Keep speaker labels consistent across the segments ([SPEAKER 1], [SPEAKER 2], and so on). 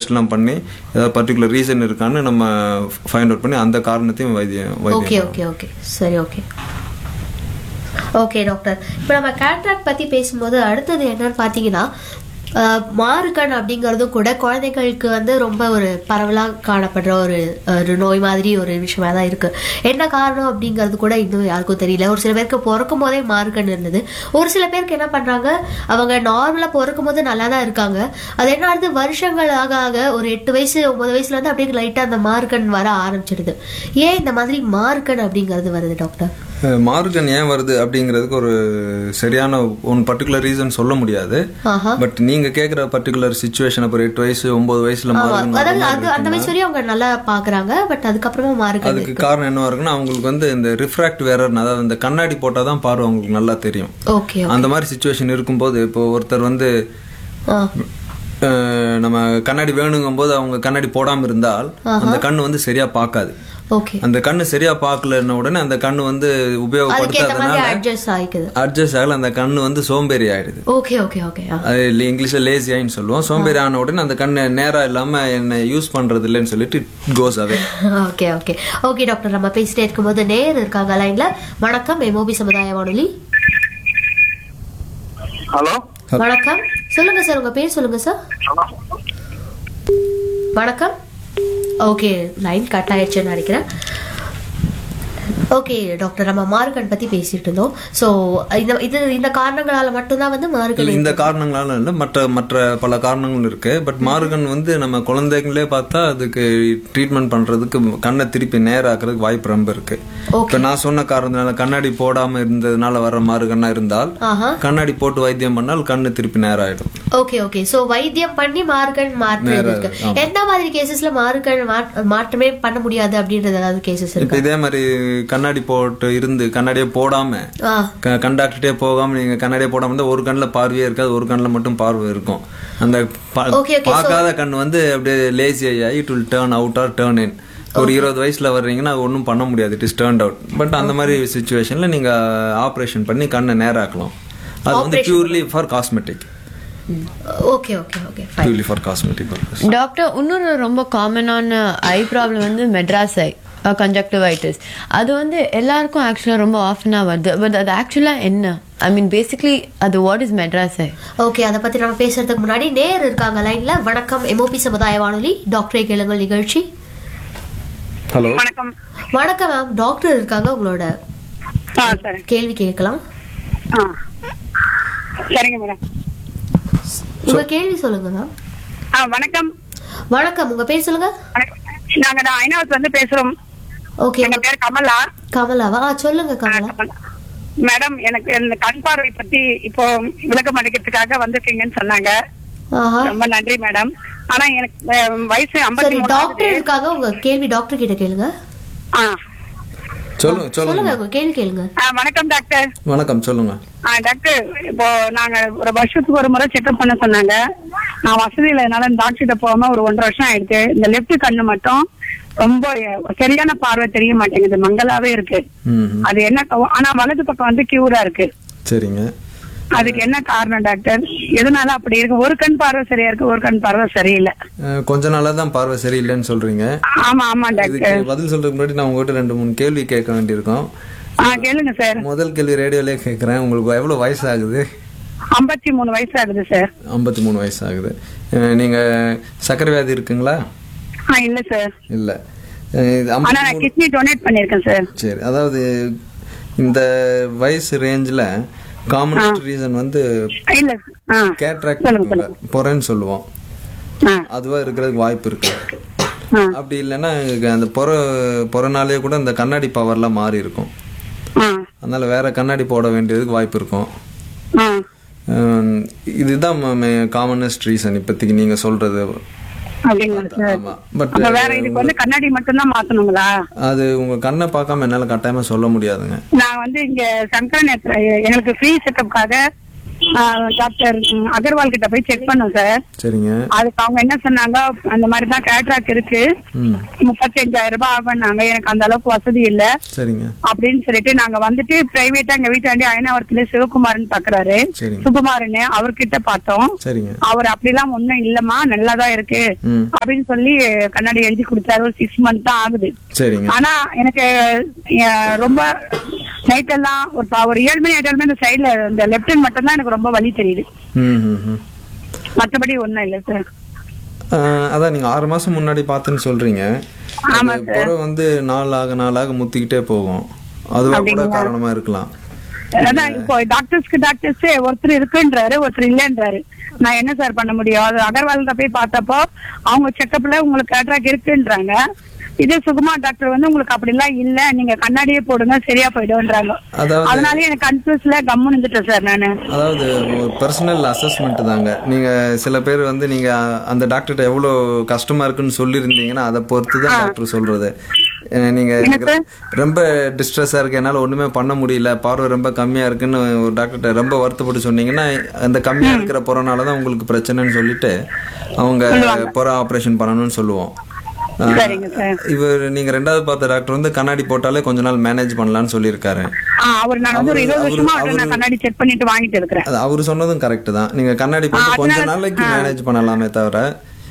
[SPEAKER 1] டெஸ்ட்லாம் பண்ணி ஏதாவது பர்டிகுலர் ரீசன் இருக்கான்னு நம்ம ஃபைண்ட் அவுட் பண்ணி அந்த காரணத்தையும் வைத்தியம்
[SPEAKER 2] ஓகே
[SPEAKER 1] வைத்தியம்
[SPEAKER 2] ஓகே ஓகே சரி ஓகே ஓகே டாக்டர் இப்போ நம்ம கேட்ராக்ட் பற்றி பேசும்போது அடுத்தது என்னன்னு பார்த்தீங்கன்னா அஹ், மாறுகண் அப்படிங்கிறதும் கூட குழந்தைகளுக்கு வந்து ரொம்ப ஒரு பரவலாக காணப்படுற ஒரு ஒரு நோய் மாதிரி ஒரு விஷயமா தான் இருக்கு என்ன காரணம் அப்படிங்கிறது கூட இன்னும் யாருக்கும் தெரியல ஒரு சில பேருக்கு பிறக்கும் போதே மாறுகண் இருந்தது ஒரு சில பேருக்கு என்ன பண்றாங்க அவங்க நார்மலாக பிறக்கும் போது நல்லா தான் இருக்காங்க அது என்ன ஆகுது வருஷங்கள் ஆக ஆக ஒரு எட்டு வயசு ஒன்பது வயசுல இருந்து அப்படியே லைட்டாக அந்த மாறுகண் வர ஆரம்பிச்சிடுது ஏன் இந்த மாதிரி மாறுகண் அப்படிங்கிறது வருது டாக்டர்
[SPEAKER 1] அஹ் மார்கன் ஏன் வருது அப்படிங்கிறதுக்கு ஒரு சரியான ஒன் பர்டிகுலர் ரீசன் சொல்ல முடியாது
[SPEAKER 2] ஆஹா
[SPEAKER 1] பட் நீங்க கேக்குற பர்டிகுலர் சுச்சுவேஷன் அப்புறம் எட்டு வயசு ஒன்பது வயசுல மார்கன்
[SPEAKER 2] அதாவது அது அந்த வயசு வரையும் அவங்க நல்லா பாக்குறாங்க பட் அதுக்கப்புறமா மாறுகண்
[SPEAKER 1] அதுக்கு காரணம் என்னவா இருக்குன்னா அவங்களுக்கு வந்து இந்த ரிஃப்ராக்ட் வேறர் அதாவது இந்த கண்ணாடி போட்டாதான் தான் பார்வை அவங்களுக்கு நல்லா தெரியும்
[SPEAKER 2] ஓகே
[SPEAKER 1] அந்த மாதிரி சுச்சுவேஷன் இருக்கும்போது இப்போ ஒருத்தர் வந்து
[SPEAKER 2] ஆ
[SPEAKER 1] அஹ், நம்ம கண்ணாடி வேணுங்கும் போது அவங்க கண்ணாடி போடாம இருந்தால் அந்த கண்ணு வந்து சரியா பார்க்காது
[SPEAKER 2] ஓகே
[SPEAKER 1] அந்த கண்ணு சரியா பார்க்கலன்ன உடனே அந்த கண்ணு வந்து
[SPEAKER 2] அதுக்கேத்த
[SPEAKER 1] உபயோகப்படுத்தாதனால
[SPEAKER 2] மாதிரி அட்ஜஸ்ட் ஆயிக்குது
[SPEAKER 1] அட்ஜஸ்ட் ஆகல அந்த கண்ணு வந்து சோம்பேறி ஆயிடுது
[SPEAKER 2] ஓகே ஓகே ஓகே
[SPEAKER 1] அது இங்கிலீஷ்ல லேசி ஆயின்னு சொல்லுவோம் சோம்பேறி ஆன உடனே அந்த கண்ணு நேரா இல்லாம என்ன யூஸ் பண்றது இல்லைன்னு சொல்லிட்டு goes away
[SPEAKER 2] okay okay okay doctor நம்ம பேசிட்டே இருக்கும்போது நேர் இருக்காங்க லைன்ல வணக்கம் எம்ஓபி சமுதாய வானொலி
[SPEAKER 3] ஹலோ
[SPEAKER 2] வணக்கம் சொல்லுங்க சார் உங்க பேர் சொல்லுங்க சார் வணக்கம் ஓகே லைன் கட் ஆயிடுச்சுன்னு நினைக்கிறேன் ஓகே டாக்டர் நம்ம மார்கன் பத்தி பேசிட்டு இருந்தோம் ஸோ இந்த இது இந்த காரணங்களால மட்டும்தான் வந்து மார்கன்
[SPEAKER 1] இந்த காரணங்களால இல்ல மற்ற மற்ற பல காரணங்கள் இருக்கு பட் மார்கன் வந்து நம்ம குழந்தைங்களே பார்த்தா அதுக்கு ட்ரீட்மெண்ட் பண்றதுக்கு கண்ணை திருப்பி நேராக்குறதுக்கு வாய்ப்பு ரொம்ப இருக்கு இப்ப நான் சொன்ன காரணத்தினால கண்ணாடி போடாம இருந்ததுனால வர மாறுகண்ணா இருந்தால்
[SPEAKER 2] ஆஹா
[SPEAKER 1] கண்ணாடி போட்டு வைத்தியம் பண்ணால் கண்ணு திருப்பி நேராயிடும்
[SPEAKER 2] ஓகே ஓகே சோ வைத்தியம் பண்ணி மார்கன் மாற்றது இருக்கு எந்த மாதிரி கேசஸ்ல மார்கன் மாற்றமே பண்ண முடியாது அப்படின்றது ஏதாவது கேசஸ்
[SPEAKER 1] இப்ப
[SPEAKER 2] இருக்கு
[SPEAKER 1] இதே மாதிரி கண்ணாடி போட்டு இருந்து கண்ணாடியே போடாம
[SPEAKER 2] ஆ
[SPEAKER 1] கண்டாக்டே போகாம நீங்க கண்ணாடியே போடாம இருந்தா ஒரு கண்ணுல பார்வையே இருக்காது ஒரு கண்ணுல மட்டும் பார்வை இருக்கும் அந்த பா-
[SPEAKER 2] Okay, okay, so-
[SPEAKER 1] பார்க்காத கண் வந்து அப்படியே லேசி ஆகி it will turn out or turn in ஒரு இருபது வயசுல வர்றீங்கன்னா ஒன்றும் பண்ண முடியாது it is turn out but அந்த மாதிரி சுச்சுவேஷன்ல நீங்க ஆபரேஷன் பண்ணி கண்ணை நேராக்கலாம் அது வந்து purely for cosmetic
[SPEAKER 2] okay okay okay fine
[SPEAKER 1] purely for cosmetic purpose
[SPEAKER 4] doctor இன்னொரு ரொம்ப காமனான ஐ ப்ராப்ளம் வந்து மெட்ராஸ் ஐ கன்ஜக்டிவைட்டிஸ் அது வந்து எல்லாருக்கும் ஆக்சுவலாக ரொம்ப ஆஃபனாக வருது பட் அது ஆக்சுவலாக என்ன ஐ மீன் பேசிக்லி அது what is Madras eye
[SPEAKER 2] okay அதை பத்தி நம்ம பேசுறதுக்கு முன்னாடி நேர் இருக்காங்க லைன்ல வணக்கம் எம்ஓபி சமுதாய வானொலி டாக்டரை கேளுங்கள் நிகழ்ச்சி
[SPEAKER 1] ஹலோ
[SPEAKER 3] வணக்கம்
[SPEAKER 2] வணக்கம் மேம் டாக்டர் இருக்காங்க உங்களோட
[SPEAKER 3] ஆ சரி
[SPEAKER 2] கேள்வி கேட்கலாம்
[SPEAKER 3] ஆ சரிங்க மேடம்
[SPEAKER 2] உங்க கேள்வி சொல்லுங்க மேம்
[SPEAKER 3] ஆ வணக்கம்
[SPEAKER 2] வணக்கம் உங்க பேர் சொல்லுங்க
[SPEAKER 3] வணக்கம். நாங்க நான் ஐநாவத்துல இருந்து பேசுறோம்
[SPEAKER 2] ஓகே
[SPEAKER 3] எங்க பேர் கமலா
[SPEAKER 2] கமலாவா ஆ, சொல்லுங்க கமலா
[SPEAKER 3] கமலா. மேடம் எனக்கு இந்த கண் பார்வை பத்தி இப்போ விளக்கம் அளிக்கிறதுக்காக வந்திருக்கீங்கன்னு சொன்னாங்க
[SPEAKER 2] ஆஹா
[SPEAKER 3] ரொம்ப நன்றி மேடம் ஆனா எனக்கு அஹ், வயசு ஐம்பத்தி
[SPEAKER 2] சரி
[SPEAKER 3] மூணு
[SPEAKER 2] டாக்டர் இருக்காங்க உங்க கேள்வி டாக்டர் கிட்ட கேளுங்க
[SPEAKER 3] ஆ
[SPEAKER 1] சொல்லுங்க சொல்லுங்க
[SPEAKER 2] சொல்லுங்க உங்க கேள்வி கேளுங்க
[SPEAKER 3] ஆ, வணக்கம் டாக்டர்
[SPEAKER 1] வணக்கம் சொல்லுங்க
[SPEAKER 3] ஆ, டாக்டர் இப்போ நாங்க ஒரு வருஷத்துக்கு ஒரு முறை செக்அப் பண்ண சொன்னாங்க நான் வசதி இல்லாதனால டாக்டர் கிட்ட போகாம ஒரு ஒன்றரை வருஷம் ஆயிடுச்சு இந்த லெஃப்ட் கண்ணு மட்டும் ரொம்ப அஹ், சரியான பார்வை தெரிய மாட்டேங்குது மங்கலாவே இருக்கு
[SPEAKER 1] ம்
[SPEAKER 3] அது என்ன கவ- ஆனா வலது பக்கம் வந்து கியூரா இருக்கு
[SPEAKER 1] சரிங்க
[SPEAKER 3] அதுக்கு என்ன காரணம் டாக்டர் எதனால அப்படி இருக்கு ஒரு கண் பார்வை சரியா இருக்கு ஒரு கண் பார்வை சரியில்லை
[SPEAKER 1] அஹ், கொஞ்ச நாளா தான் பார்வை சரியில்லைன்னு சொல்றீங்க
[SPEAKER 3] ஆமா ஆமா
[SPEAKER 1] இதுக்கு
[SPEAKER 3] டாக்டர்
[SPEAKER 1] பதில் சொல்றதுக்கு முன்னாடி நான் உங்ககிட்ட ரெண்டு மூணு கேள்வி கேட்க வேண்டியிருக்கும்
[SPEAKER 3] ஆ கேளுங்க சார்
[SPEAKER 1] முதல் கேள்வி ரேடியோலே கேட்குறேன் உங்களுக்கு எவ்வளோ வயசு ஆகுது
[SPEAKER 3] ஐம்பத்தி மூணு வயசு ஆகுது சார்
[SPEAKER 1] ஐம்பத்தி மூணு வயசு ஆகுது அஹ், நீங்க சர்க்கரை வியாதி இருக்குங்களா
[SPEAKER 3] ஆ இல்ல சார்
[SPEAKER 1] இல்ல அஹ், இது
[SPEAKER 3] ஆனா
[SPEAKER 1] 53
[SPEAKER 3] நான் கிட்னி டொனேட் பண்ணிருக்கேன் சார்
[SPEAKER 1] சரி அதாவது இந்த வயசு ரேஞ்சில் காமனஸ்ட் ரீசன் வந்து
[SPEAKER 3] இல்ல ஆ
[SPEAKER 1] கேட்ராக்ட்
[SPEAKER 3] சொல்லுங்க சொல்லுங்க
[SPEAKER 1] பொறன்னு சொல்லுவோம்
[SPEAKER 3] ஆ
[SPEAKER 1] அதுவா இருக்கிறதுக்கு வாய்ப்பு இருக்கு
[SPEAKER 3] ஆ
[SPEAKER 1] அப்படி இல்லைன்னா அந்த பொற பொறனாலே கூட இந்த கண்ணாடி பவர்லாம் மாறி இருக்கும்
[SPEAKER 3] ஆ
[SPEAKER 1] அதனால வேற கண்ணாடி போட வேண்டியதுக்கு வாய்ப்பு இருக்கும்
[SPEAKER 3] ஆ
[SPEAKER 1] ஹம், இதுதான் காமனஸ்ட் ரீசன் இப்போதைக்கு நீங்க சொல்றது
[SPEAKER 3] அப்படிங்களா சார்
[SPEAKER 1] ஆமா பட்
[SPEAKER 3] அப்ப வேற இதுக்கு வந்து கண்ணாடி மட்டும்தான் மாத்தணுங்களா
[SPEAKER 1] அது உங்க கண்ணை பார்க்காம என்னால கட்டாயமா சொல்ல முடியாதுங்க
[SPEAKER 3] நான் வந்து இங்க சங்கர நேத்திர எங்களுக்கு ஃப்ரீ செக்கப்காக டாக்டர் ம், அகர்வால் கிட்ட போய் செக் பண்ணோம் சார்
[SPEAKER 1] சரிங்க
[SPEAKER 3] அதுக்கு அவங்க என்ன சொன்னாங்க அந்த மாதிரி தான் கேட்ராக் இருக்கு
[SPEAKER 1] ம்
[SPEAKER 3] முப்பத்தஞ்சாயிரம் ரூபாய் ஆகும்னாங்க எனக்கு அந்த அளவுக்கு வசதி இல்ல
[SPEAKER 1] சரிங்க
[SPEAKER 3] அப்படின்னு சொல்லிட்டு நாங்க வந்துட்டு பிரைவேட்டா எங்க வீட்டாண்டி அயனாவரத்துல சிவகுமார்னு பாக்குறாரு
[SPEAKER 1] சரிங்க
[SPEAKER 3] சுகுமார்னு அவர்கிட்ட பார்த்தோம்
[SPEAKER 1] சரிங்க
[SPEAKER 3] அவர் அப்படிலாம் ஒண்ணும் இல்லம்மா நல்லாதான் இருக்கு
[SPEAKER 1] ம்
[SPEAKER 3] அப்படின்னு சொல்லி கண்ணாடி எழுதி கொடுத்தாரு ஒரு சிக்ஸ் மந்த் தான் ஆகுது
[SPEAKER 1] சரிங்க
[SPEAKER 3] ஆனா எனக்கு அஹ், ரொம்ப நைட் எல்லாம் ஒரு ப- ஒரு ஏழு மணி எட்டு மணி இந்த சைடுல இந்த லெப்ட் ஹேண்ட் மட்டும் தான் எனக்கு ரொம்ப வலி தெரியுது
[SPEAKER 1] ம் ம் ம்
[SPEAKER 3] மத்தபடி ஒண்ணும் இல்ல சார்
[SPEAKER 1] ஆஹ் அதான் நீங்க ஆறு மாசம் முன்னாடி பார்த்துன்னு சொல்றீங்க
[SPEAKER 3] ஆமா
[SPEAKER 1] அது புற வந்து நாளாக நாளாக முத்திக்கிட்டே போகும் அதுவா கூட
[SPEAKER 3] அப்படிங்களா?
[SPEAKER 1] காரணமா இருக்கலாம்
[SPEAKER 3] அதான் இப்போ டாக்டர்ஸ்க்கு டாக்டர்ஸ் ஒருத்தர் இருக்குன்றாரு ஒருத்தர் இல்லன்றாரு நான் என்ன சார் பண்ண முடியும் அது அகர்வால் போய் பார்த்தப்போ அவங்க செக்கப்ல உங்களுக்கு கேட்ராக் இருக்குன்றாங்க இதே சுகுமார் டாக்டர் வந்து உங்களுக்கு அப்படிலாம் இல்ல நீங்க கண்ணாடியே போடுங்க சரியா போயிடும்ன்றாங்க
[SPEAKER 1] அதாவது
[SPEAKER 3] அதனால எனக்கு கன்ஃபியூஸ்ல கம்முன்னு இருந்துட்டேன் சார் நானு
[SPEAKER 1] அதாவது ஒரு பர்சனல் அசஸ்மெண்ட் தாங்க நீங்க சில பேர் வந்து நீங்க அந்த டாக்டர்கிட்ட எவ்வளவு கஷ்டமா இருக்குன்னு சொல்லியிருந்தீங்கன்னா அதை பொறுத்து தான் டாக்டர் சொல்றது அஹ் நீங்க
[SPEAKER 3] எனக்கு?
[SPEAKER 1] ரொம்ப டிஸ்ட்ரெஸ்ஸா இருக்கு என்னால ஒண்ணுமே பண்ண முடியல பார்வை ரொம்ப கம்மியா இருக்குன்னு ஒரு டாக்டர்கிட்ட ரொம்ப வருத்தப்பட்டு சொன்னீங்கன்னா அந்த கம்மியா இருக்கிற புறனால தான் உங்களுக்கு பிரச்சனைன்னு சொல்லிட்டு அவங்க புற ஆபரேஷன் பண்ணணும்னு சொல்லுவோம் அஹ்
[SPEAKER 3] சரிங்க சார்
[SPEAKER 1] இவர் நீங்க ரெண்டாவது பார்த்த டாக்டர் வந்து கண்ணாடி போட்டாலே கொஞ்ச நாள் மேனேஜ் பண்ணலாம்னு சொல்லியிருக்காரு
[SPEAKER 3] ஆ, அவர் நான் வந்து ஒரு
[SPEAKER 1] அவரு-
[SPEAKER 3] இருபது
[SPEAKER 1] அவரு-
[SPEAKER 3] வருஷமா அவர்ட்ட
[SPEAKER 1] அவரு-
[SPEAKER 3] நான் கண்ணாடி செக் பண்ணிட்டு வாங்கிட்டு இருக்கிறேன்
[SPEAKER 1] அது அவர் சொன்னதும் கரெக்ட் தான் நீங்க கண்ணாடி போட்டு கொஞ்ச நாளைக்கு மேனேஜ் பண்ணலாமே தவிர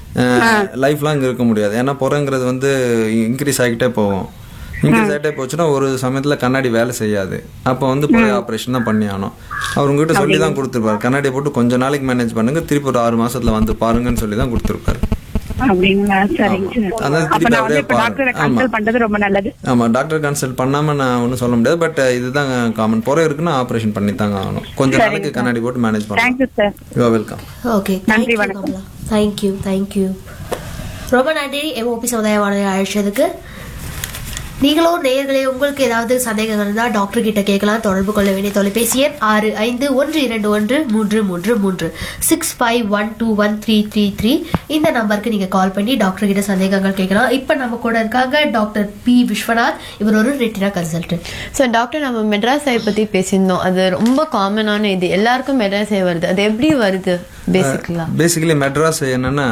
[SPEAKER 1] லைஃப் லாங் இருக்க முடியாது ஏன்னா புறங்கிறது வந்து இன்க்ரீஸ் ஆகிட்டே போகும் இன்க்ரீஸ் ஆகிட்டே போச்சுன்னா ஒரு சமயத்துல கண்ணாடி வேலை செய்யாது அப்போ வந்து புற ஆப்ரேஷன் தான் பண்ணி ஆகணும் அவர் உங்ககிட்ட சொல்லி தான் கொடுத்துருப்பாரு கண்ணாடி போட்டு கொஞ்ச நாளைக்கு மேனேஜ் பண்ணுங்க திருப்பி ஒரு ஆறு மாசத்துல வந்து பாருங்கன்னு சொல்லி தான் கொடுத்துருப்பாரு
[SPEAKER 3] அப்படிங்களா சரிங்க சார்
[SPEAKER 1] அதான்
[SPEAKER 3] அப்ப
[SPEAKER 1] திருப்பி
[SPEAKER 3] நான் வந்து
[SPEAKER 1] அப்படியே
[SPEAKER 3] இப்ப டாக்டரை
[SPEAKER 1] பாருங்க.
[SPEAKER 3] கன்சல்ட் பண்றது ரொம்ப நல்லது
[SPEAKER 1] ஆமா டாக்டர் கன்சல்ட் பண்ணாம நான் ஒன்றும் சொல்ல முடியாது பட் இதுதான் காமன் புற இருக்குன்னா ஆப்ரேஷன் பண்ணி தாங்க ஆகணும் கொஞ்ச நாளைக்கு கண்ணாடி போட்டு மேனேஜ் பண்ணலாம்
[SPEAKER 3] thank you sir
[SPEAKER 1] you welcome
[SPEAKER 2] okay
[SPEAKER 3] நன்றி, வணக்கம்.
[SPEAKER 2] தேங்க்யூ தேங்க்யூ ரொம்ப நன்றி எம்ஓபி சமுதாய வானொலி அழைச்சதுக்கு நீங்களும் நேயர்களே உங்களுக்கு ஏதாவது சந்தேகங்கள் இருந்தால் டாக்டர் கிட்ட கேட்கலாம் தொடர்பு கொள்ள வேண்டிய தொலைபேசி எண் ஆறு ஐந்து ஒன்று இரண்டு ஒன்று மூன்று மூன்று மூன்று six five one two one three three three இந்த நம்பருக்கு நீங்க கால் பண்ணி டாக்டர் கிட்ட சந்தேகங்கள் கேட்கலாம் இப்போ நம்ம கூட இருக்காங்க டாக்டர் பி விஸ்வநாத் இவர் ஒரு ரெட்டினா கன்சல்டன்ட்
[SPEAKER 4] ஸோ டாக்டர் நம்ம மெட்ராஸ் ஐ பத்தி பேசியிருந்தோம் அது ரொம்ப காமனான இது எல்லாருக்கும் மெட்ராஸ் ஐ வருது அது எப்படி வருது பேசிக்கலா
[SPEAKER 1] பேசிக்கலி மெட்ராஸ் என்னன்னா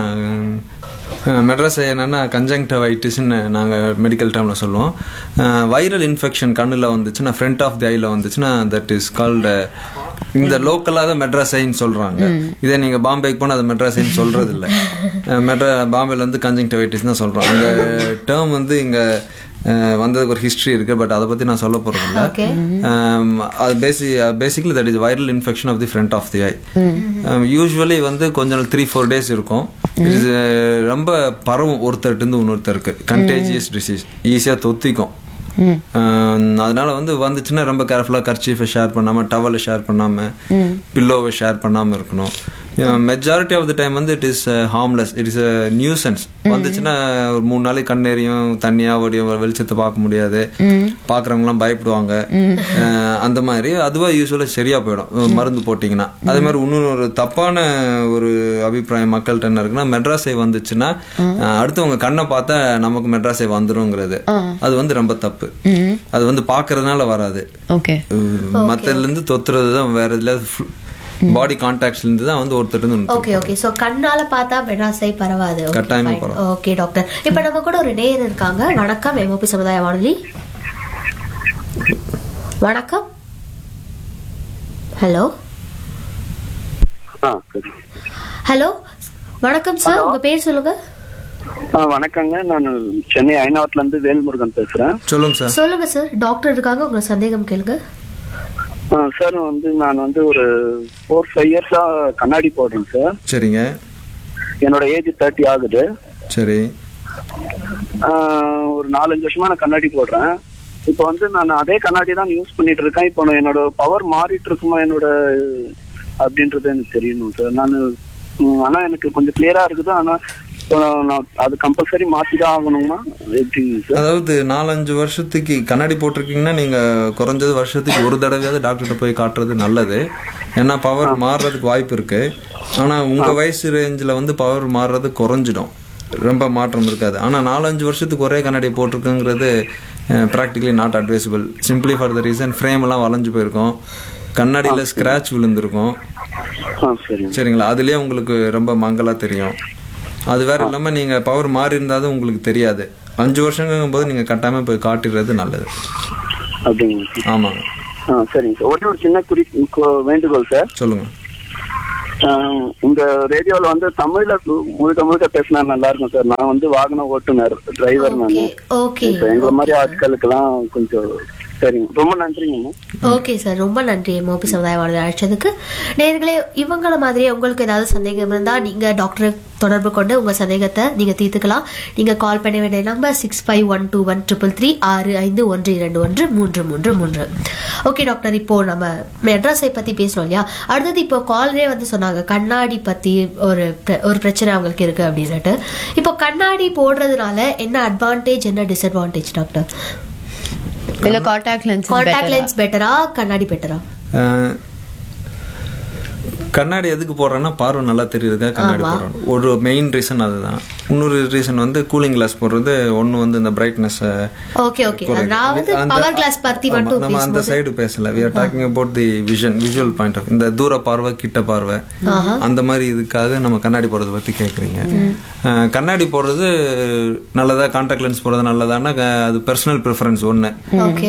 [SPEAKER 1] அஹ், மெட்ராஸ் என்னன்னா கன்ஜங்டிவைட்டிஸ்னு நாங்கள் மெடிக்கல் டேர்மில் சொல்லுவோம் வைரல் இன்ஃபெக்ஷன் கண்ணில் வந்துச்சுன்னா ஃப்ரண்ட் ஆஃப் தி ஐயில் வந்துச்சுன்னா தட் இஸ் கால்டு இந்த லோக்கலாக தான் மெட்ராஸ் ஐன்னு சொல்கிறாங்க இதே நீங்கள் பாம்பேக்கு போனால் அது மெட்ராஸ் ஐன்னு சொல்கிறது இல்லை மெட்ரா பாம்பேல வந்து கன்ஜங்டிவைட்டிஸ் தான் சொல்கிறோம் அந்த டேர்ம் வந்து இங்கே வந்ததுக்கு ஒரு ஹிஸ்ட்ரி இருக்கு பட் அதை பற்றி நான் சொல்ல போகிறது இல்லை
[SPEAKER 2] ஓகே
[SPEAKER 1] Um, அது பேசி basically that is viral infection of the front of the eye usually வந்து கொஞ்ச நாள் த்ரீ ஃபோர் டேஸ் இருக்கும் It is, uh, ரொம்ப பரவும் ஒருத்தர்கிட்ட ஒருத்தருக்கு கண்டேஜியஸ் டிசீஸ் ஈஸியாக தொத்திக்கும் Um, அதனால வந்து வந்துச்சுன்னா ரொம்ப கேர்ஃபுல்லாக கர்ச்சீஃபை ஷேர் பண்ணாமல் டவலை ஷேர் பண்ணாமல் பில்லோவை ஷேர் பண்ணாமல் இருக்கணும் மெஜாரிட்டி ஆஃப் த டைம் வந்து it is harmless it is nuisance வந்துச்சுன்னா ஒரு மூணு நாளைக்கு கண்ணேறியும் தண்ணியா ஓடியும் வெளிச்சத்தை பார்க்க முடியாது பாக்குறவங்கலாம் பயப்படுவாங்க அஹ் அந்த மாதிரி அதுவா யூஸ்வலா சரியா போயிடும் மருந்து போட்டீங்கன்னா அதே மாதிரி இன்னொரு தப்பான ஒரு அபிப்பிராயம் மக்கள்கிட்ட என்ன இருக்குன்னா மெட்ராஸை வந்துச்சுன்னா அஹ் அடுத்தவங்க கண்ணை பார்த்தா நமக்கு மெட்ராஸை வந்துருங்கிறது அது வந்து ரொம்ப தப்பு அது வந்து பாக்குறதுனால வராது
[SPEAKER 4] ஓகே
[SPEAKER 1] மத்ததுல இருந்து தொத்துறது தான் வேற இதுல பாடி கான்டாக்ட்ஸ்ல இருந்து தான் வந்து ஒருத்தர் இருந்து
[SPEAKER 2] ஓகே ஓகே சோ கண்ணால பார்த்தா மெட்ராஸை பரவாது
[SPEAKER 1] கட்டாயமா பரவாது.
[SPEAKER 2] ஓகே டாக்டர் இப்போ நம்ம கூட ஒரு நேயர் இருக்காங்க வணக்கம் எம்ஓபி சமுதாய வானொலி வணக்கம் ஹலோ
[SPEAKER 5] ஆ சரி
[SPEAKER 2] ஹலோ வணக்கம் சார் உங்க பேர் சொல்லுங்க
[SPEAKER 5] ஆ வணக்கங்க நான் சென்னை ஐநாவத்துல இருந்து வேல்முருகன் பேசுறேன்
[SPEAKER 1] சொல்லுங்க சார்
[SPEAKER 2] சொல்லுங்க சார் டாக்டர் இருக்காங்க உங்க சந்தேகம் கேளுங்க
[SPEAKER 5] ஆ, சார் வந்து நான் வந்து ஒரு ஃபோர் ஃபைவ் இயர்ஸா கண்ணாடி போடுறேன் சார்
[SPEAKER 1] சரிங்க
[SPEAKER 5] என்னோட ஏஜ் தேர்ட்டி ஆகுது
[SPEAKER 1] சரி
[SPEAKER 5] ஆ, ஒரு நாலஞ்சு வருஷமா நான் கண்ணாடி போடுறேன் இப்போ வந்து நான் அதே கண்ணாடி தான் யூஸ் பண்ணிட்டு இருக்கேன் இப்போ நான் என்னோட பவர் மாறிட்டு இருக்குமா என்னோட அப்படின்றது எனக்கு தெரியணும் சார் நான் ஆனா எனக்கு கொஞ்சம் கிளியரா இருக்குது ஆனா இப்போ நான் அது கம்பல்சரி மாத்தி தான் ஆகணுமா எப்படிங்க சார்
[SPEAKER 1] அதாவது நாலஞ்சு வருஷத்துக்கு கண்ணாடி போட்டிருக்கீங்கன்னா நீங்க குறைஞ்சது வருஷத்துக்கு ஒரு தடவையாவது டாக்டர்கிட்ட போய் காட்டுறது நல்லது ஏன்னா பவர் மாறுறதுக்கு வாய்ப்பு இருக்கு ஆனா உங்க வயசு ரேஞ்சில் வந்து பவர் மாறுறது குறைஞ்சிடும் ரொம்ப மாற்றம் இருக்காது ஆனா நாலஞ்சு வருஷத்துக்கு ஒரே கண்ணாடி போட்டிருக்குங்கிறது practically not advisable simply for the reason frame எல்லாம் வளைஞ்சு போயிருக்கும் கண்ணாடியில ஸ்கிராச் விழுந்திருக்கும்
[SPEAKER 5] ஆ சரிங்க
[SPEAKER 1] சரிங்களா அதுலயே உங்களுக்கு ரொம்ப மங்கலா தெரியும் அது வேற இல்லாம நீங்க பவர் மாறி இருந்தாலும் உங்களுக்கு தெரியாது அஞ்சு வருஷங்கும் போது நீங்க கட்டாம போய் காட்டிடுறது நல்லது
[SPEAKER 5] அப்படிங்களா சார்
[SPEAKER 1] ஆமாங்க
[SPEAKER 5] ஆ சரிங்க சார் ஒரே ஒரு சின்ன குறி கு- வேண்டுகோள் சார்
[SPEAKER 1] சொல்லுங்க
[SPEAKER 5] ஆஹ் இந்த ரேடியோல வந்து தமிழ்ல முழுக்க முழுக்க பேசினா நல்லா இருக்கும் சார் நான் வந்து வாகன ஓட்டுநர் டிரைவர் நான்
[SPEAKER 2] ஓகே
[SPEAKER 5] இப்ப எங்களை மாதிரி ஆட்களுக்கெல்லாம் கொஞ்சம் சரிங்க ரொம்ப நன்றிங்க
[SPEAKER 2] ஓகே சார் ரொம்ப நன்றி மோபி சமுதாய வாழ்வை அழைச்சதுக்கு நேர்களே இவங்கள மாதிரியே உங்களுக்கு ஏதாவது சந்தேகம் இருந்தால் நீங்கள் டாக்டரை தொடர்பு கொண்டு உங்கள் சந்தேகத்தை நீங்கள் தீர்த்துக்கலாம் நீங்கள் கால் பண்ண வேண்டிய number six five one two one triple three ஆறு ஐந்து ஒன்று இரண்டு ஒன்று மூன்று மூன்று மூன்று ஓகே டாக்டர் இப்போ நம்ம மெட்ராஸை பற்றி பேசணும் இல்லையா அடுத்தது இப்போ காலரே வந்து சொன்னாங்க கண்ணாடி பற்றி ஒரு பிர- ஒரு பிரச்சனை அவங்களுக்கு இருக்குது அப்படின்னுட்டு இப்போ கண்ணாடி போடுறதுனால என்ன அட்வான்டேஜ் என்ன டிஸ்அட்வான்டேஜ் டாக்டர்
[SPEAKER 4] இல்ல காண்டாக்ட் லென்ஸ்
[SPEAKER 2] காண்டாக்ட் லென்ஸ் பெட்டரா கண்ணாடி பெட்டரா
[SPEAKER 1] அஹ், கண்ணாடி எதுக்கு போடுறேன்னா பார்வை நல்லா தெரியுதுக்கா கண்ணாடி போடுறோம் ஒரு மெயின் ரீசன் அதுதான் இன்னொரு ரீசன் வந்து கூலிங் கிளாஸ் போடுறது ஒன்று வந்து இந்த பிரைட்னஸ்
[SPEAKER 2] ஓகே ஓகே நான் வந்து பவர் கிளாஸ் பத்தி மட்டும்
[SPEAKER 1] நம்ம அந்த சைடு பேசல we are talking about the vision visual point of இந்த தூர பார்வை கிட்ட பார்வை அந்த மாதிரி இதுக்காக நம்ம கண்ணாடி போடுறத பத்தி கேக்குறீங்க அஹ், கண்ணாடி போடுறது நல்லதா கான்டாக்ட் லென்ஸ் போடுறது நல்லதான்னா க- அது பர்சனல் ப்ரிஃபரன்ஸ் ஒன்று
[SPEAKER 2] ஓகே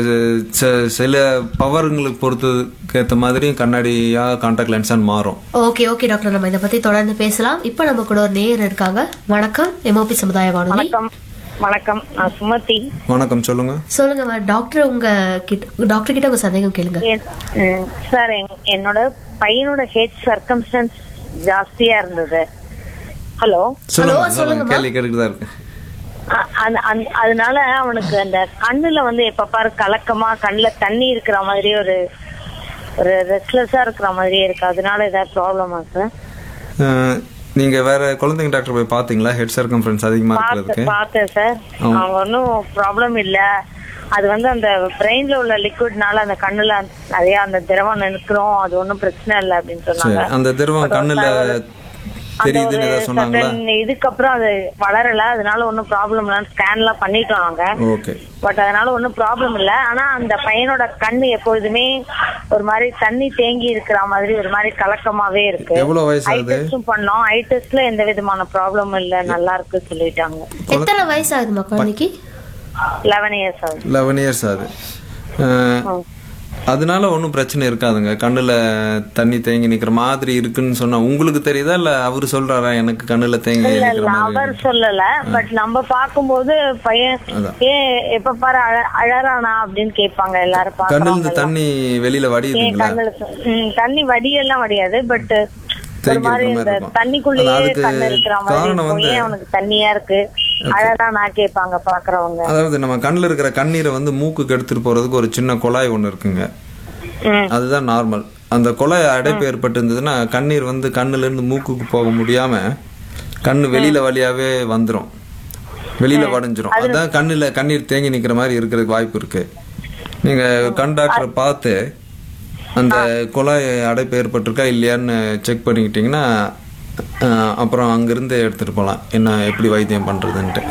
[SPEAKER 1] சில பவருங்களுக்கு பொறுத்ததுக்கு ஏற்ற மாதிரி கண்ணாடியா கான்டாக்ட் லென்ஸான்னு மாறும்
[SPEAKER 2] ஓகே ஓகே டாக்டர் நம்ம இதை பத்தி தொடர்ந்து பேசலாம் இப்போ நம்ம கூட ஒரு நேயர் இருக்காங்க வணக்கம் எம்ஓபி சமுதாய வானொலி
[SPEAKER 6] வணக்கம் வணக்கம் நான் சுமதி
[SPEAKER 1] வணக்கம் சொல்லுங்க
[SPEAKER 2] சொல்லுங்க மேம் டாக்டர் உங்க கிட்ட டாக்டர் கிட்ட உங்க சந்தேகம் கேளுங்க
[SPEAKER 6] என்- ம், சார் என்- என்னோட பையனோட ஹெட் சர்க்கம்ஸ்டன்ஸ் ஜாஸ்தியா இருந்தது ஹலோ
[SPEAKER 1] சொல்லுங்க சொல்லுங்க கேள்வி கேட்டுட்டு தான் இருக்கு
[SPEAKER 6] அ- அந்த- அந்த- அதனால அவனுக்கு அந்த கண்ணுல வந்து எப்ப பாரு கலக்கமா கண்ணுல தண்ணி இருக்கிற மாதிரி ஒரு ஒரு ரெஸ்ட்லெஸ்ஸா இருக்கிற மாதிரியே இருக்கு அதனால ஏதாவது ப்ராப்ளமா சார்
[SPEAKER 1] அஹ், நீங்க வேற குழந்தைங்க டாக்டர் போய் பாத்தீங்களா ஹெட் சர்க்கம்ஃபரன்ஸ் அதிகமா இருக்கிறதுக்கு
[SPEAKER 6] பார்த்து பார்த்தேன் சார் அவங்க ஒன்றும் ப்ராப்ளம் இல்ல அது வந்து அந்த பிரெயின்ல உள்ள லிக்விட்னால அந்த கண்ணுல நிறைய அந்த திரவம் நிற்கிறோம் அது ஒன்றும் பிரச்சனை இல்லை அப்படின்னு
[SPEAKER 1] சரி
[SPEAKER 6] சொன்னாங்க
[SPEAKER 1] அந்த திரவம் கண்ணுல தெரியுதுன்னு ஏதாவது சொன்னாங்களா
[SPEAKER 6] certain இதுக்கப்புறம் அது வளரல அதனால ஒன்றும் ப்ராப்ளம் இல்லை ஸ்கேன் எல்லாம் பண்ணிட்டோம் நாங்க
[SPEAKER 1] ஓகே
[SPEAKER 6] பட் அதனால ஒன்றும் ப்ராப்ளம் இல்ல ஆனா அந்த பையனோட கண்ணு எப்பொழுதுமே ஒரு மாதிரி தண்ணி தேங்கி இருக்கிற மாதிரி ஒரு மாதிரி கலக்கமாவே இருக்கு
[SPEAKER 1] எவ்வளவு வயசு
[SPEAKER 6] ஐ
[SPEAKER 1] ஆகுது
[SPEAKER 6] டெஸ்டும் பண்ணோம் ஐ டெஸ்ட்ல எந்த விதமான ப்ராப்ளமும் இல்ல நல்லா இருக்கு சொல்லிட்டாங்க
[SPEAKER 2] எத்தனை வயசு ஆகுதுமா குழந்தைக்கு
[SPEAKER 6] லெவன் இயர்ஸ் ஆகுது
[SPEAKER 1] லெவன் இயர்ஸ் ஆகுது அஹ், அதனால ஒன்றும் பிரச்சனை இருக்காதுங்க கண்ணுல தண்ணி தேங்கி நிக்கிற மாதிரி இருக்குன்னு சொன்னா உங்களுக்கு தெரியுதா இல்ல அவரு சொல்றாரா எனக்கு கண்ணுல தேங்கி
[SPEAKER 6] இல்ல
[SPEAKER 1] நிக்கிற
[SPEAKER 6] இல்ல
[SPEAKER 1] மாதிரி
[SPEAKER 6] அவர் சொல்லல பட் நம்ம பாக்கும்போது பையன்
[SPEAKER 1] அதான்.
[SPEAKER 6] ஏன் எப்ப பாரு அழ- அழறானா அப்படின்னு கேட்பாங்க எல்லாரும்
[SPEAKER 1] கண்ணுல
[SPEAKER 6] பாக்குறவங்க
[SPEAKER 1] இருந்து தண்ணி வெளியில
[SPEAKER 6] ஏன்
[SPEAKER 1] வடியுதுங்களா
[SPEAKER 6] கண்ணுல ம், தண்ணி வடியெல்லாம் வடியாது பட் ஒரு
[SPEAKER 1] தேங்கி
[SPEAKER 6] மாதிரி
[SPEAKER 1] இருக்கிற மாதிரி
[SPEAKER 6] இந்த
[SPEAKER 1] இருக்கும்.
[SPEAKER 6] தண்ணிக்குள்ளேயே
[SPEAKER 1] அதான் அதுக்கு
[SPEAKER 6] கண்ணு இருக்கிற மாதிரி
[SPEAKER 1] காரணம்
[SPEAKER 6] இருக்கும்
[SPEAKER 1] வந்து-
[SPEAKER 6] ஏன் அவனுக்கு தண்ணியா இருக்கு அழறானா கேட்பாங்க பாக்குறவங்க
[SPEAKER 1] அதாவது நம்ம கண்ணுல இருக்கிற கண்ணீரை வந்து மூக்குக்கு எடுத்துட்டு போறதுக்கு ஒரு சின்ன குழாய் ஒண்ணு இருக்குங்க
[SPEAKER 6] ம்.
[SPEAKER 1] அதுதான் நார்மல் அந்த குழாய் அடைப்பு ஏற்பட்டு இருந்ததுன்னா கண்ணீர் வந்து கண்ணுல இருந்து மூக்குக்கு போக முடியாம கண்ணு வெளியில வழியாவே வந்துரும் வெளியில வடைஞ்சிரும் அதான் கண்ணுல கண்ணீர் தேங்கி நிக்கிற மாதிரி இருக்கிறதுக்கு வாய்ப்பு இருக்கு நீங்க கண் டாக்டரை பார்த்து அந்த குழாய் அடைப்பு ஏற்பட்டிருக்கா இல்லையான்னு செக் பண்ணிக்கிட்டீங்கன்னா அஹ், அப்புறம் அங்கிருந்து எடுத்துட்டு போகலாம் என்ன எப்படி வைத்தியம் பண்றதுன்ட்டு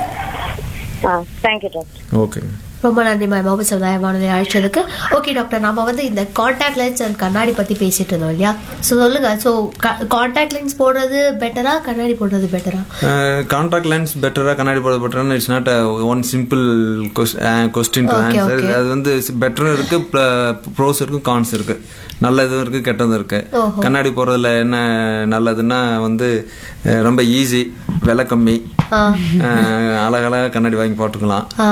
[SPEAKER 6] தேங்க்யூ டாக்டர்
[SPEAKER 1] ஓகேங்க
[SPEAKER 2] ரொம்ப நன்றி மேம் மோபி சமுதாய வானொலி அழைச்சதுக்கு ஓகே டாக்டர் நம்ம வந்து இந்த காண்டாக்ட் லென்ஸ் அண்ட் கண்ணாடி பத்தி பேசிட்டு இருந்தோம் இல்லையா ஸோ சொல்லுங்க ஸோ காண்டாக்ட் லென்ஸ் போடுறது பெட்டரா கண்ணாடி போடுறது பெட்டரா
[SPEAKER 1] கான்டாக்ட் லென்ஸ் பெட்டரா கண்ணாடி போடுறது பெட்டரான it's not one simple question to
[SPEAKER 2] Okay,
[SPEAKER 1] answer
[SPEAKER 2] okay.
[SPEAKER 1] அது வந்து பெட்டரும் இருக்கு ப்ரோஸ் இருக்கு கான்ஸ் இருக்கு நல்லதும் இருக்கு கெட்டதும் இருக்கு
[SPEAKER 2] ஓஹோ.
[SPEAKER 1] கண்ணாடி போடுறதுல என்ன நல்லதுன்னா வந்து அஹ், ரொம்ப ஈஸி விலை கம்மி
[SPEAKER 2] ஆ
[SPEAKER 1] அஹ், அழகழகா கண்ணாடி வாங்கி போட்டுக்கலாம்
[SPEAKER 2] ஆ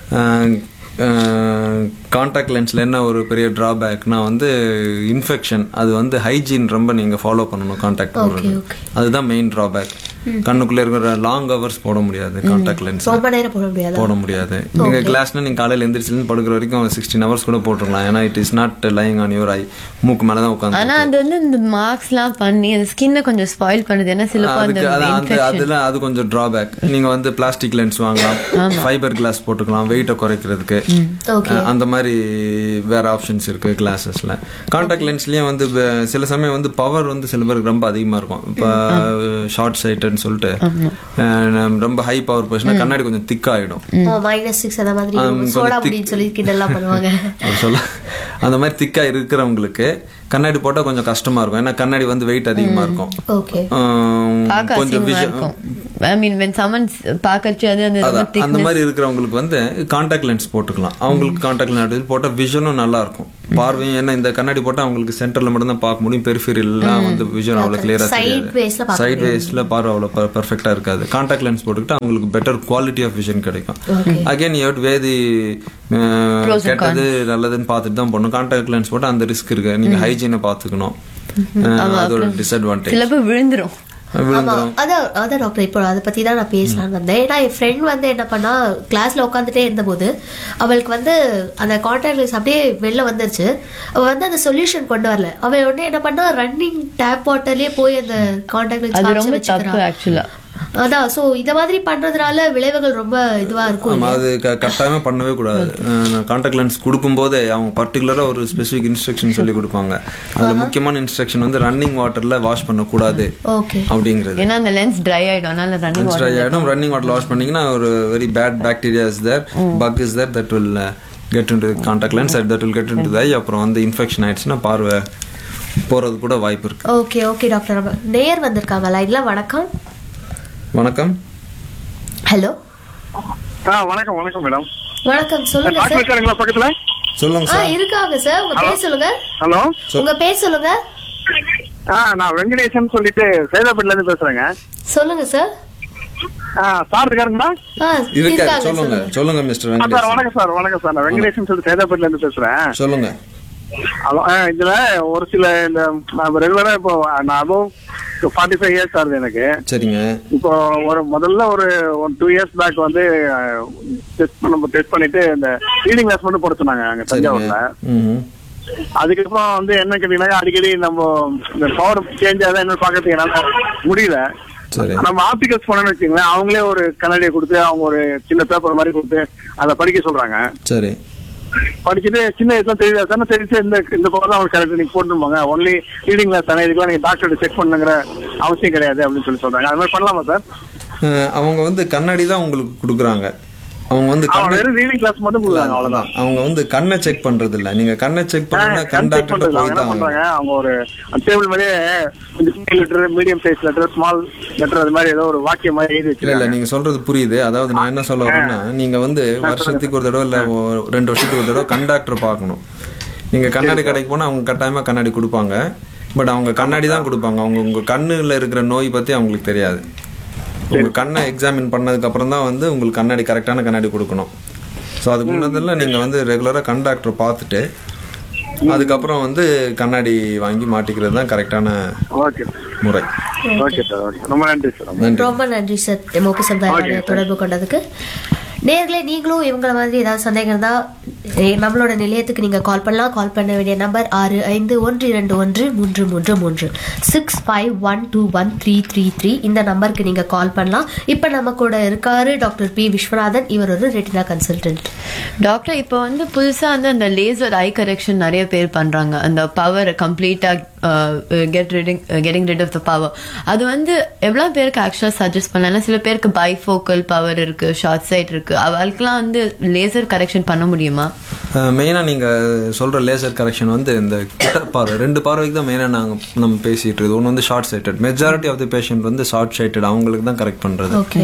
[SPEAKER 1] கான்டாக்ட் லென்ஸ்ல என்ன ஒரு பெரிய டிராபேக்னா வந்து இன்ஃபெக்ஷன் அது வந்து ஹைஜீன் ரொம்ப நீங்க ஃபாலோ பண்ணணும் கான்டாக்ட் போடுறது
[SPEAKER 2] okay.
[SPEAKER 1] அதுதான் மெயின் டிராபேக் கண்ணுக்குள்ள இருக்கிற லாங் ஹவர்ஸ் போட முடியாது கான்டாக்ட் லென்ஸ்
[SPEAKER 2] ரொம்ப நேரம் போட முடியாது
[SPEAKER 1] போட முடியாது நீங்க கிளாஸ்னா நீங்க காலையில எந்திரிச்சு படுக்கிற வரைக்கும் சிக்ஸ்டீன் ஹவர்ஸ் கூட போட்டுடலாம் ஏன்னா it is not lying on your eye மூக்கு மேலதான் உட்காந்து
[SPEAKER 4] ஆனா அது வந்து இந்த மார்க்ஸ் எல்லாம் பண்ணி அந்த ஸ்கின்னை கொஞ்சம் ஸ்பாயில் பண்ணுது ஏன்னா சில அந்த
[SPEAKER 1] அதுக்கு அதான் அந்த
[SPEAKER 4] infection.
[SPEAKER 1] அதெல்லாம் அது கொஞ்சம் டிராபேக் நீங்க வந்து பிளாஸ்டிக் லென்ஸ் வாங்கலாம் ஃபைபர் கிளாஸ் போட்டுக்கலாம் வெயிட்டை குறைக்கிறதுக்கு
[SPEAKER 2] ஓகே
[SPEAKER 1] அஹ் அந்த மாதிரி வேற ஆப்ஷன்ஸ் இருக்கு கிளாஸஸ்ல கான்டாக்ட் லென்ஸ்லயும் வந்து வ- சில சமயம் வந்து பவர் வந்து சில பேருக்கு ரொம்ப அதிகமா இருக்கும் இப்போ ஷார்ட் சைட்டட் சைட்டட்னு சொல்லிட்டு அஹ், ரொம்ப ஹை பவர் போச்சுன்னா கண்ணாடி கொஞ்சம் திக் ஆயிடும்
[SPEAKER 2] மைனஸ் சிக்ஸ் அந்த மாதிரி
[SPEAKER 1] ஆம், கொஞ்சம்
[SPEAKER 2] சோடா
[SPEAKER 1] thick.
[SPEAKER 2] அப்படின்னு சொல்லி கிண்டல்லாம் பண்ணுவாங்க
[SPEAKER 1] அப்படி சொல்ல அந்த மாதிரி திக்கா இருக்கிறவங்களுக்கு கண்ணாடி போட்டா கொஞ்சம் கஷ்டமா இருக்கும் ஏன்னா கண்ணாடி வந்து வெயிட் அதிகமா இருக்கும்
[SPEAKER 2] ஓகே
[SPEAKER 1] ஆம்,
[SPEAKER 4] பார்க்க
[SPEAKER 1] கொஞ்சம்
[SPEAKER 4] அசிங்கமா
[SPEAKER 1] விஷயம்
[SPEAKER 4] இருக்கும் ஐ மீன் வென் சமன் பார்க்கச்சு அது அந்த ரொம்ப
[SPEAKER 1] அதான், அந்த மாதிரி இருக்கிறவங்களுக்கு வந்து காண்டாக்ட் லென்ஸ் போட்டுக்கலாம் அவங்களுக்கு காண்டாக்ட் லென்ஸ் போட்டா விஷனும் நல்லா இருக்கும் பார்வையும் ஏன்னா இந்த கண்ணாடி போட்டா அவங்களுக்கு சென்டர்ல மட்டும் தான் பார்க்க முடியும் பெரிஃபீரியல்லாம் வந்து விஷன் அவ்வளவு கிளியரா
[SPEAKER 2] Side ways ல
[SPEAKER 1] தெரியாது
[SPEAKER 2] பார்க்க
[SPEAKER 1] சைட் வேஸ்ல பார்வை அவ்வளவு பெர்ஃபெக்டா இருக்காது காண்டாக்ட் லென்ஸ் போட்டுக்கிட்டு அவங்களுக்கு பெட்டர் குவாலிட்டி ஆஃப் விஷன் கிடைக்கும் அகைன் யூ வேதி அஹ், கெட்டது நல்லதுன்னு பார்த்துட்டு தான் போகணும் காண்டாக்ட் லென்ஸ் போட்டு அந்த ரிஸ்க் இருக்கு நீங்க ஹைஜீனை பார்த்துக்கணும் அஹ், அது ஒரு டிஸ்அட்வான்டேஜ்
[SPEAKER 4] சில பேர் விழுந்துரும்
[SPEAKER 2] ஆமா அதான் அதான் டாக்டர் இப்போ அதை பத்தி தான் நான் பேசலாம்னு வந்தேன் ஏன்னா என் ஃப்ரெண்ட் வந்து என்ன பண்ணா கிளாஸ்ல உட்காந்துட்டே இருந்தபோது அவளுக்கு வந்து அந்த கான்டாக்ட் லென்ஸ் அப்படியே வெளில வந்துருச்சு அவ வந்து அந்த சொல்யூஷன் கொண்டு வரல அவ உடனே என்ன பண்ணா ரன்னிங் டேப் வாட்டர்லயே போய் அந்த கான்டாக்ட்
[SPEAKER 4] அது ரொம்ப
[SPEAKER 2] லென்ஸ்
[SPEAKER 4] தப்பு ஆக்சுவலா
[SPEAKER 2] அதான் சோ இத மாதிரி பண்றதுனால விளைவுகள் ரொம்ப இதுவா இருக்கும்
[SPEAKER 1] ஆமா அது க- கட்டாயமா பண்ணவே கூடாது கான்டாக்ட் லென்ஸ் கொடுக்கும்போதே அவங்க பர்டிகுலரா ஒரு ஸ்பெசிஃபிக் இன்ஸ்ட்ரக்ஷன் சொல்லி கொடுப்பாங்க அதுல முக்கியமான இன்ஸ்ட்ரக்ஷன் வந்து ரன்னிங் வாட்டர்ல வாஷ் பண்ணக்கூடாது
[SPEAKER 2] ஓகே
[SPEAKER 1] அப்படிங்கிறது
[SPEAKER 4] ஏன்னா அந்த லென்ஸ் ட்ரை ஆயிடும் அதனால ரன்னிங்
[SPEAKER 1] ட்ரை ஆயிடும் ரன்னிங் வாட்டர் வாஷ் பண்ணீங்கன்னா ஒரு very bad bacteria is there bug is there that will get in to contact lens that will get in to eye அப்புறம் வந்து இன்ஃபெக்ஷன் ஆயிடுச்சுன்னா பார்வை போறது கூட வாய்ப்பு இருக்கு
[SPEAKER 2] ஓகே ஓகே டாக்டர் நம்ம நேர் வந்திருக்காங்க லைன்ல வணக்கம்
[SPEAKER 1] வணக்கம்
[SPEAKER 2] ஹலோ
[SPEAKER 7] ஆ வணக்கம் வணக்கம் மேடம்
[SPEAKER 2] வணக்கம் சொல்லுங்க
[SPEAKER 7] டாக்டர்
[SPEAKER 2] சார்
[SPEAKER 7] இருக்காருங்களா பக்கத்துல
[SPEAKER 1] சொல்லுங்க
[SPEAKER 2] ஆ
[SPEAKER 1] சார்
[SPEAKER 2] இருக்காங்க சார் உங்க பேர் சொல்லுங்க
[SPEAKER 7] ஹலோ
[SPEAKER 2] உங்க பேர் சொல்லுங்க
[SPEAKER 7] ஆ நான் வெங்கடேசன் சொல்லிட்டு சேதாப்பேட்டில இருந்து பேசுறேங்க
[SPEAKER 2] சொல்லுங்க சார்
[SPEAKER 7] ஆ சார் இருக்காருங்களா
[SPEAKER 2] ஆ
[SPEAKER 1] இருக்காரு
[SPEAKER 2] இருக்காங்க
[SPEAKER 1] சொல்லுங்க
[SPEAKER 2] சொல்லுங்க
[SPEAKER 1] சொல்லுங்க மிஸ்டர்
[SPEAKER 7] ஆ, சார்
[SPEAKER 1] வெங்கடேஷ்
[SPEAKER 7] வணக்கம் சார் வணக்கம் சார் நான் வெங்கடேசன் சொல்லிட்டு சேதாப்பேட்டில இருந்து பேசுறேன்
[SPEAKER 1] சொல்லுங்க
[SPEAKER 7] ஹலோ ஆ, இதுல ஒரு சில இந்த நான் ரெகுலரா இப்போ நான் அதுவும் ஃபார்ட்டி ஃபைவ் இயர்ஸ் ஆகுது எனக்கு
[SPEAKER 1] சரிங்க
[SPEAKER 7] இப்போ ஒரு முதல்ல ஒரு ஒன் டூ இயர்ஸ் பேக் வந்து டெஸ்ட் பண்ண டெஸ்ட் பண்ணிட்டு இந்த ரீடிங் கிளாஸ் மட்டும் போட சொன்னாங்க அங்க
[SPEAKER 1] சரிங்க
[SPEAKER 7] தஞ்சாவூர்ல
[SPEAKER 1] ம்
[SPEAKER 7] அதுக்கப்புறம் வந்து என்ன கேட்டீங்கன்னா அடிக்கடி நம்ம இந்த பவர் சேஞ்ச் ஆகுதா என்ன பாக்கிறதுக்கு என்னால முடியல
[SPEAKER 1] சரி
[SPEAKER 7] நம்ம ஆப்டிகல்ஸ் போனோம்னு வச்சுங்களேன் அவங்களே ஒரு கண்ணாடியை கொடுத்து அவங்க ஒரு சின்ன பேப்பர் மாதிரி கொடுத்து அதை படிக்க சொல்றாங்க
[SPEAKER 1] சரி
[SPEAKER 7] படிச்சுட்டு சின்ன வயசுல தெரியுதா சார் தெரிஞ்சு இந்த இந்த பவர் தான் அவங்க கரெக்ட் நீங்க போட்டுருப்பாங்க ஒன்லி ரீடிங் கிளாஸ் தானே இதுக்கெல்லாம் நீங்க டாக்டர் செக் பண்ணுங்கிற அவசியம் கிடையாது அப்படின்னு சொல்லி சொல்றாங்க அது மாதிரி பண்ணலாமா சார்
[SPEAKER 1] அஹ் அவங்க வந்து கண்ணாடி தான் உங்களுக்கு கொடுக்குறாங்க அவங்க வந்து
[SPEAKER 7] அவங்க
[SPEAKER 1] கண்ணை
[SPEAKER 7] வெறும் ரீடிங் கிளாஸ் மட்டும் கொடுக்குறாங்க அவ்வளவுதான்
[SPEAKER 1] அவங்க வந்து கண்ணை செக் பண்றது இல்ல நீங்க கண்ணை செக் பண்ணா கண்
[SPEAKER 7] கண் செக்
[SPEAKER 1] டாக்டர்
[SPEAKER 7] பண்றது
[SPEAKER 1] போய்
[SPEAKER 7] என்ன
[SPEAKER 1] தான்
[SPEAKER 7] பண்றாங்க அவங்க ஒரு டேபிள் மேலே கொஞ்சம் letter medium size letter small letter அது மாதிரி ஏதோ ஒரு வாக்கியம் மாதிரி எழுதி
[SPEAKER 1] இல்ல இல்ல
[SPEAKER 7] வச்சிருக்காங்க
[SPEAKER 1] நீங்க சொல்றது புரியுது அதாவது நான் என்ன சொல்ல வரேன்னா நீங்க வந்து வருஷத்துக்கு ஒரு தடவை இல்ல ஒரு ரெண்டு வருஷத்துக்கு ஒரு தடவை கண் டாக்டர் பார்க்கணும் நீங்க கண்ணாடி கடைக்கு போனா அவங்க கட்டாயமா கண்ணாடி கொடுப்பாங்க பட் அவங்க கண்ணாடி தான் கொடுப்பாங்க அவங்க உங்க கண்ணுல இருக்கிற நோய் பத்தி அவங்களுக்கு தெரியாது உங்க கண்ணை எக்ஸாமின் பண்ணதுக்கு அப்புறம் தான் வந்து உங்களுக்கு கண்ணாடி கரெக்டான கண்ணாடி கொடுக்கணும் ஸோ அதுக்கு முன்னதில் நீங்க வந்து ரெகுலரா கண் டாக்டர் பார்த்துட்டு அதுக்கப்புறம் வந்து கண்ணாடி வாங்கி மாட்டிக்கிறது தான் கரெக்டான
[SPEAKER 7] ஓகே
[SPEAKER 1] முறை
[SPEAKER 7] ஓகே சார் ஓகே ரொம்ப நன்றி சார்
[SPEAKER 1] நன்றி
[SPEAKER 2] ரொம்ப நன்றி சார் டெமோக்கு சமுதாய தொடர்பு கொண்டதுக்கு நேர்களே நீங்களும் இவங்கள மாதிரி ஏதாவது சந்தேகம் இருந்தா எ- நம்மளோட நிலையத்துக்கு நீங்க கால் பண்ணலாம் கால் பண்ண வேண்டிய நம்பர் ஆறு ஐந்து ஒன்று இரண்டு ஒன்று மூன்று மூன்று மூன்று six five one two one three three three இந்த நம்பருக்கு நீங்க கால் பண்ணலாம் இப்ப நம்ம கூட இருக்காரு டாக்டர் பி விஸ்வநாதன் இவர் ஒரு ரெட்டினா கன்சல்டன்ட்
[SPEAKER 4] டாக்டர் இப்போ வந்து புதுசா வந்து அந்த லேசர் ஐ கரெக்ஷன் நிறைய பேர் பண்றாங்க அந்த power completely get riding getting rid of the power அது வந்து எவ்வளவு பேருக்கு ஆக்சுவலா சஜஸ்ட் பண்ணலாம் சில பேருக்கு பைஃபோக்கல் பவர் இருக்கு ஷார்ட் சைட் இருக்கு அவளுக்குலாம் வந்து லேசர் கரெக்ஷன் பண்ண முடியுமா
[SPEAKER 1] மெயினாக நீங்கள் சொல்கிற லேசர் கரெக்ஷன் வந்து இந்த கிட்ட பார்வை ரெண்டு பார்வைக்கு தான் மெயினாக நாங்கள் நம்ம பேசிட்டு இருக்குது ஒன்று வந்து short sighted majority of the patient வந்து ஷார்ட் சைட்டட் அவங்களுக்கு தான் கரெக்ட் பண்ணுறது
[SPEAKER 2] ஓகே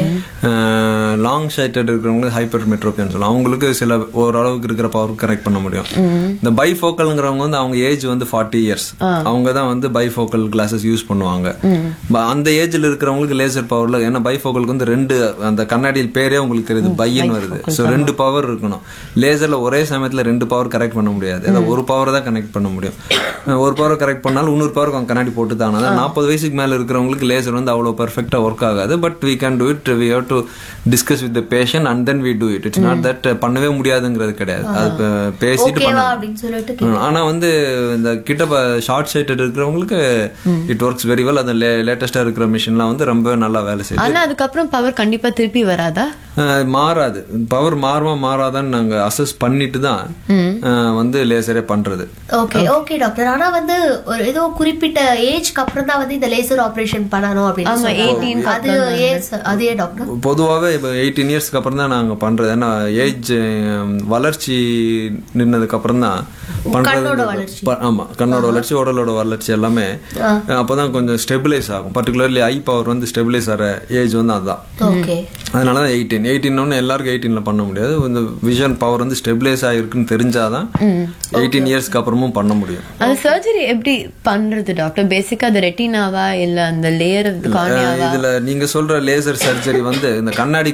[SPEAKER 1] லாங் சைட்டட் இருக்கிறவங்களுக்கு ஹைப்பர் மெட்ரோபியன் சொல்லலாம் அவங்களுக்கு சில ஓரளவுக்கு இருக்கிற பவர் கரெக்ட் பண்ண முடியும் இந்த பைஃபோக்கல்ங்கிறவங்க வந்து அவங்க ஏஜ் வந்து ஃபார்ட்டி இயர்ஸ் அவங்க தான் வந்து பைஃபோக்கல் கிளாஸஸ் யூஸ் பண்ணுவாங்க ப- அந்த ஏஜ்ல இருக்கிறவங்களுக்கு லேசர் பவர்ல ஏன்னா பைஃபோக்கலுக்கு வந்து ரெண்டு அந்த கண்ணாடியில் பேரே உங்களுக்கு தெரியுது பையன் வருது ஸோ ரெண்டு பவர் இருக்கணும் லேசர்ல ஒரே சமயத்துல ரெண்டு பவர் கரெக்ட் பண்ண முடியாது ஏதாவது ஒரு பவர் தான் கனெக்ட் பண்ண முடியும் அஹ் ஒரு பவர் கரெக்ட் பண்ணாலும் இன்னொரு பவர் அவங்க கண்ணாடி போட்டு தான் அதான் நாற்பது வயசுக்கு மேல இருக்கிறவங்களுக்கு லேசர் வந்து அவ்வளவு பெர்ஃபெக்டா ஒர்க் ஆகாது but we can do it we have to discuss with the patient and then we do it it's not that uh, பண்ணவே முடியாதுங்கிறது கிடையாது அது பே- பேசிட்டு
[SPEAKER 2] ஓகேவா
[SPEAKER 1] பண்ண
[SPEAKER 2] அப்படின்னு சொல்லிட்டு
[SPEAKER 1] ம், ஆனா வந்து இந்த கிட்ட ஷார்ட் சைட்டட் இருக்கிறவங்களுக்கு இட் ஒர்க்ஸ் வெரி வெல் அந்த லேட்டஸ்டா இருக்கிற மிஷின்லாம் வந்து ரொம்ப நல்லா வேலை செய்யுது
[SPEAKER 4] ஆனா அதுக்கப்புறம் பவர் கண்டிப்பா திருப்பி வராதா
[SPEAKER 1] அஹ், மாறாது பவர் மாறுமா மாறாதான்னு நாங்க அசஸ் பண்ணிட்டு தான் அஹ், வந்து லேசரே பண்றது
[SPEAKER 2] ஓகே ஓகே டாக்டர் ஆனா வந்து ஒரு ஏதோ குறிப்பிட்ட ஏஜ்க்கு அப்புறம் தான் வந்து இந்த லேசர் ஆபரேஷன் பண்ணணும் அப்படின்னு
[SPEAKER 4] ஆமா,
[SPEAKER 2] சொல்றாங்க.
[SPEAKER 4] 18 க்கு
[SPEAKER 2] அது ஏன் sir? அது ஏன் டாக்டர்
[SPEAKER 1] பொதுவாகவே இப்போ எயிட்டீன் இயர்ஸ்க்கு அப்புறம் தான் நாங்கள் பண்ணுறது ஏன்னா ஏஜ் வளர்ச்சி நின்னதுக்கு அப்புறம் தான்
[SPEAKER 2] கண்ணோட
[SPEAKER 1] பண்ணுறது
[SPEAKER 2] வளர்ச்சி.
[SPEAKER 1] ஆமாம் கண்ணோட வளர்ச்சி உடலோட வளர்ச்சி எல்லாமே அப்போ தான் கொஞ்சம் ஸ்டெபிலைஸ் ஆகும் பர்டிகுலர்லி ஐ பவர் வந்து ஸ்டெபிலைஸ் ஆகிற ஏஜ் வந்து அதுதான்
[SPEAKER 2] ஓகே
[SPEAKER 1] அதனால தான் எயிட்டீன் எயிட்டீன் ஒன்று எல்லாருக்கும் எயிட்டீனில் பண்ண முடியாது இந்த விஷன் பவர் வந்து ஸ்டெபிலைஸ் ஆகிருக்குன்னு தெரிஞ்சாதான் எயிட்டீன் இயர்ஸ்க்கு அப்புறமும் பண்ண முடியும்
[SPEAKER 4] அந்த சர்ஜரி எப்படி பண்றது டாக்டர் பேசிக்கா அது ரெட்டினாவா இல்ல அந்த லேயர் கார்னியாவா
[SPEAKER 1] இதுல நீங்க சொல்ற லேசர் சர்ஜரி வந்து இந்த கண்ணாடி